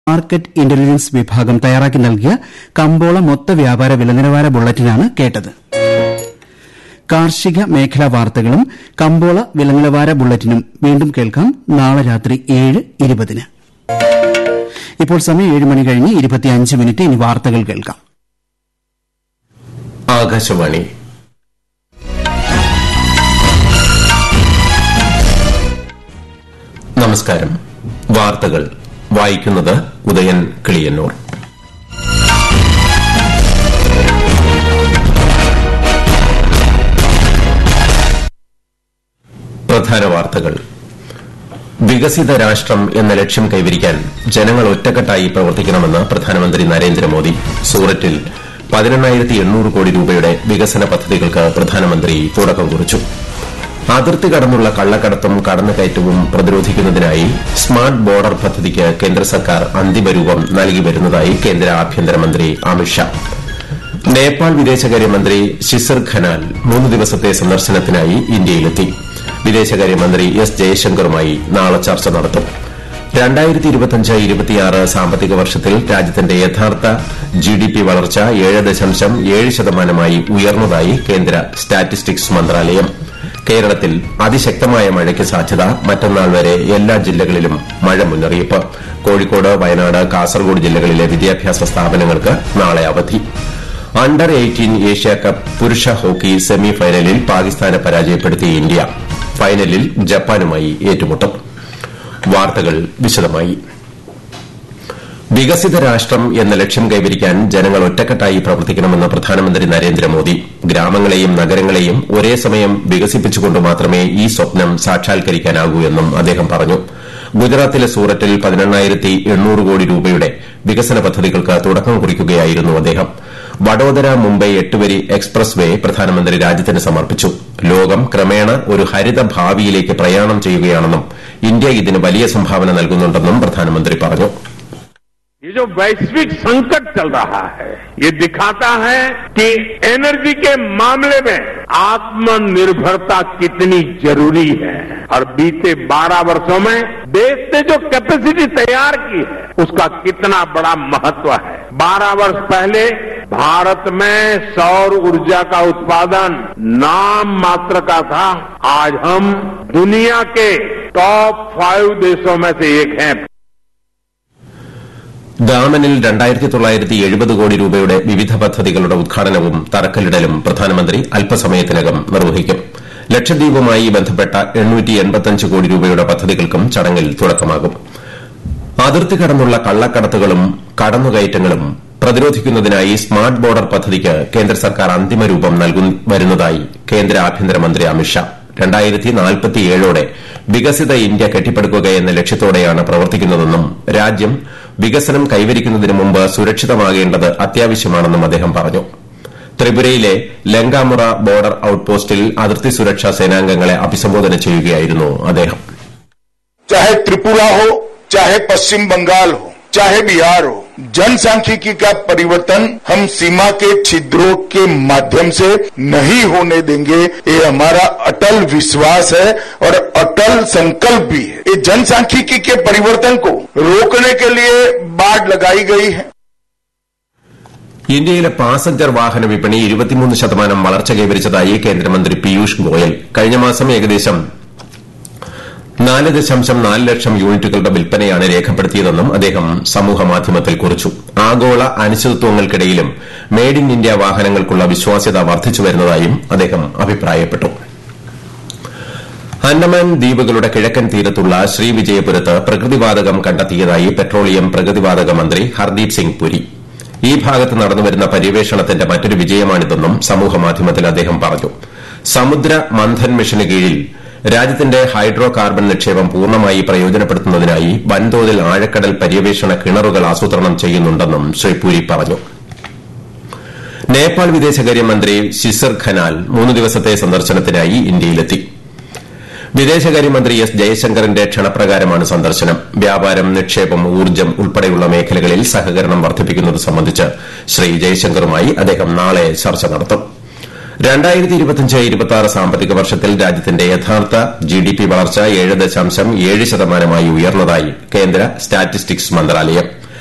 market intelligence വിഭാഗം തയ്യാറാക്കി നൽകിയ കമ്പോള മൊത്ത വ്യാപാര വില നിലവാര ബുള്ളറ്റിനാണ് കേട്ടത് കാർഷിക മേഖലാ വാർത്തകളും കമ്പോള വില നിലവാര ബുള്ളറ്റിനും വീണ്ടും കേൾക്കാം നാളെ രാത്രി ഏഴ് ഇരുപതിന് ഇപ്പോൾ സമയം ഏഴ് മണി കഴിഞ്ഞ് ഇരുപത്തിയഞ്ച് മിനിറ്റ് ഇനി വാർത്തകൾ കേൾക്കാം ആകാശവാണി നമസ്കാരം വാർത്തകൾ വായിക്കുന്നത് ഉദയൻ കിളിയന്നൂർ പ്രധാന വാർത്തകൾ വികസിത രാഷ്ട്രം എന്ന ലക്ഷ്യം കൈവരിക്കാൻ ജനങ്ങൾ ഒറ്റക്കെട്ടായി പ്രവർത്തിക്കണമെന്ന് പ്രധാനമന്ത്രി നരേന്ദ്രമോദി സൂററ്റിൽ പതിനെണ്ണായിരത്തി എണ്ണൂറ് കോടി രൂപയുടെ വികസന പദ്ധതികൾക്ക് പ്രധാനമന്ത്രി തുടക്കം കുറിച്ചു അതിർത്തി കടന്നുള്ള കള്ളക്കടത്തും കടന്നുകയറ്റവും പ്രതിരോധിക്കുന്നതിനായി സ്മാർട്ട് ബോർഡർ പദ്ധതിക്ക് കേന്ദ്ര സർക്കാർ അന്തിമരൂപം നൽകി വരുന്നതായി കേന്ദ്ര ആഭ്യന്തരമന്ത്രി അമിത്ഷാ നേപ്പാൾ വിദേശകാര്യമന്ത്രി ശിസിർ ഖനാൽ മൂന്ന് ദിവസത്തെ സന്ദർശനത്തിനായി ഇന്ത്യയിലെത്തി വിദേശകാര്യമന്ത്രി എസ് ജയശങ്കറുമായി നാളെ ചർച്ച നടത്തും രണ്ടായിരത്തി ഇരുപത്തിയഞ്ച് ഇരുപത്തിയാറ് സാമ്പത്തിക വർഷത്തിൽ രാജ്യത്തിന്റെ യഥാർത്ഥ ജി ഡി പി വളർച്ച ഏഴ് ദശാംശം ഏഴ് ശതമാനമായി ഉയർന്നതായി കേന്ദ്ര സ്റ്റാറ്റിസ്റ്റിക്സ് മന്ത്രാലയം കേരളത്തിൽ അതിശക്തമായ മഴയ്ക്ക് സാധ്യത മറ്റന്നാൾ വരെ എല്ലാ ജില്ലകളിലും മഴ മുന്നറിയിപ്പ് കോഴിക്കോട് വയനാട് കാസർഗോഡ് ജില്ലകളിലെ വിദ്യാഭ്യാസ സ്ഥാപനങ്ങൾക്ക് നാളെ അവധി അണ്ടർ എയ്റ്റീൻ ഏഷ്യാകപ്പ് പുരുഷ ഹോക്കി സെമി ഫൈനലിൽ പാകിസ്ഥാനെ പരാജയപ്പെടുത്തിയ ഇന്ത്യ ഫൈനലിൽ ജപ്പാനുമായി ഏറ്റുമുട്ടും വാർത്തകൾ വിശദമായി വികസിത രാഷ്ട്രം എന്ന ലക്ഷ്യം കൈവരിക്കാൻ ജനങ്ങൾ ഒറ്റക്കെട്ടായി പ്രവർത്തിക്കണമെന്ന് പ്രധാനമന്ത്രി നരേന്ദ്രമോദി ഗ്രാമങ്ങളെയും നഗരങ്ങളെയും ഒരേ സമയം വികസിപ്പിച്ചുകൊണ്ട് മാത്രമേ ഈ സ്വപ്നം സാക്ഷാത്കരിക്കാനാകൂ എന്നും അദ്ദേഹം പറഞ്ഞു ഗുജറാത്തിലെ സൂററ്റിൽ പതിനെണ്ണായിരത്തി എണ്ണൂറ് കോടി രൂപയുടെ വികസന പദ്ധതികൾക്ക് തുടക്കം കുറിക്കുകയായിരുന്നു അദ്ദേഹം വഡോദര മുംബൈ എട്ടുവരി എക്സ്പ്രസ് വേ പ്രധാനമന്ത്രി രാജ്യത്തിന് സമർപ്പിച്ചു ലോകം ക്രമേണ ഒരു ഹരിത ഭാവിയിലേക്ക് പ്രയാണം ചെയ്യുകയാണെന്നും ഇന്ത്യ ഇതിന് വലിയ സംഭാവന നൽകുന്നുണ്ടെന്നും പ്രധാനമന്ത്രി പറഞ്ഞു ये जो वैश्विक संकट चल रहा है ये दिखाता है कि एनर्जी के मामले में आत्मनिर्भरता कितनी जरूरी है और बीते 12 वर्षों में देश ने जो कैपेसिटी तैयार की है उसका कितना बड़ा महत्व है 12 वर्ष पहले भारत में सौर ऊर्जा का उत्पादन नाम मात्र का था आज हम दुनिया के टॉप फाइव देशों में से एक हैं ദാമനിൽ രണ്ടായിരത്തി തൊള്ളായിരത്തി എഴുപത് കോടി രൂപയുടെ വിവിധ പദ്ധതികളുടെ ഉദ്ഘാടനവും തറക്കല്ലിടലും പ്രധാനമന്ത്രി അല്പസമയത്തിനകം നിർവഹിക്കും ലക്ഷദ്വീപുമായി ബന്ധപ്പെട്ട എണ്ണൂറ്റി എൺപത്തിയഞ്ച് കോടി രൂപയുടെ പദ്ധതികൾക്കും ചടങ്ങിൽ തുടക്കമാകും അതിർത്തി കടന്നുള്ള കള്ളക്കടത്തുകളും കടന്നുകയറ്റങ്ങളും പ്രതിരോധിക്കുന്നതിനായി സ്മാർട്ട് ബോർഡർ പദ്ധതിക്ക് കേന്ദ്ര സർക്കാർ അന്തിമ രൂപം വരുന്നതായി കേന്ദ്ര ആഭ്യന്തരമന്ത്രി അമിത്ഷാ രണ്ടായിരത്തി നാൽപ്പത്തിയേഴോടെ വികസിത ഇന്ത്യ കെട്ടിപ്പടുക്കുക എന്ന ലക്ഷ്യത്തോടെയാണ് പ്രവർത്തിക്കുന്നതെന്നും രാജ്യം വികസനം കൈവരിക്കുന്നതിന് മുമ്പ് സുരക്ഷിതമാകേണ്ടത് അത്യാവശ്യമാണെന്നും അദ്ദേഹം പറഞ്ഞു ത്രിപുരയിലെ ലങ്കാമുറ ബോർഡർ ഔട്ട്പോസ്റ്റിൽ അതിർത്തി സുരക്ഷാ സേനാംഗങ്ങളെ അഭിസംബോധന ചെയ്യുകയായിരുന്നു അദ്ദേഹം चाहे त्रिपुरा हो चाहे पश्चिम बंगाल हो चाहे बिहार हो जनसांख्यिकी का परिवर्तन हम सीमा के छिद्रों के माध्यम से नहीं होने देंगे ये हमारा अटल विश्वास है और अटल संकल्प भी है ये जनसांख्यिकी के परिवर्तन को रोकने के लिए बाढ़ लगाई गई है ഇന്ത്യയിലെ പാസഞ്ചർ വാഹന വിപണി ഇരുപത്തിമൂന്ന് ശതമാനം വളർച്ച കൈവരിച്ചതായി കേന്ദ്രമന്ത്രി പീയൂഷ് ഗോയൽ കഴിഞ്ഞ മാസം ഏകദേശം നാല് ദശാംശം നാല് ലക്ഷം യൂണിറ്റുകളുടെ വിൽപ്പനയാണ് രേഖപ്പെടുത്തിയതെന്നും അദ്ദേഹം സമൂഹമാധ്യമത്തിൽ കുറിച്ചു ആഗോള അനിശ്ചിതത്വങ്ങൾക്കിടയിലും മെയ്ഡ് ഇൻ ഇന്ത്യ വാഹനങ്ങൾക്കുള്ള വിശ്വാസ്യത വർദ്ധിച്ചുവരുന്നതായും അദ്ദേഹം അഭിപ്രായപ്പെട്ടു അൻഡമാൻ ദ്വീപുകളുടെ കിഴക്കൻ തീരത്തുള്ള ശ്രീവിജയപുരത്ത് പ്രകൃതിവാതകം കണ്ടെത്തിയതായി പെട്രോളിയം പ്രകൃതിവാതക മന്ത്രി ഹർദീപ് സിംഗ് പുരി ഈ ഭാഗത്ത് നടന്നുവരുന്ന പര്യവേഷണത്തിന്റെ മറ്റൊരു വിജയമാണിതെന്നും സമൂഹമാധ്യമത്തിൽ അദ്ദേഹം പറഞ്ഞു സമുദ്ര മന്ഥൻ മിഷന് കീഴിൽ രാജ്യത്തിന്റെ ഹൈഡ്രോ കാർബൺ നിക്ഷേപം പൂർണ്ണമായി പ്രയോജനപ്പെടുത്തുന്നതിനായി വൻതോതിൽ ആഴക്കടൽ പര്യവേഷണ കിണറുകൾ ആസൂത്രണം ചെയ്യുന്നുണ്ടെന്നും ശ്രീ പുരി പറഞ്ഞു നേപ്പാൾ വിദേശകാര്യമന്ത്രി ശിസിർ ഖനാൽ മൂന്ന് ദിവസത്തെ സന്ദർശനത്തിനായി ഇന്ത്യയിലെത്തി വിദേശകാര്യമന്ത്രി എസ് ജയശങ്കറിന്റെ ക്ഷണപ്രകാരമാണ് സന്ദർശനം വ്യാപാരം നിക്ഷേപം ഊർജ്ജം ഉൾപ്പെടെയുള്ള മേഖലകളിൽ സഹകരണം വർദ്ധിപ്പിക്കുന്നത് സംബന്ധിച്ച് ശ്രീ ജയശങ്കറുമായി അദ്ദേഹം നാളെ ചർച്ച നടത്തും രണ്ടായിരത്തി ഇരുപത്തിയഞ്ച് ഇരുപത്തി ആറ് സാമ്പത്തിക വർഷത്തിൽ രാജ്യത്തിന്റെ യഥാർത്ഥ ജി ഡി പി വളർച്ച ഏഴ് ദശാംശം ഏഴ് ശതമാനമായി ഉയർന്നതായി കേന്ദ്ര സ്റ്റാറ്റിസ്റ്റിക്സ് മന്ത്രാലയം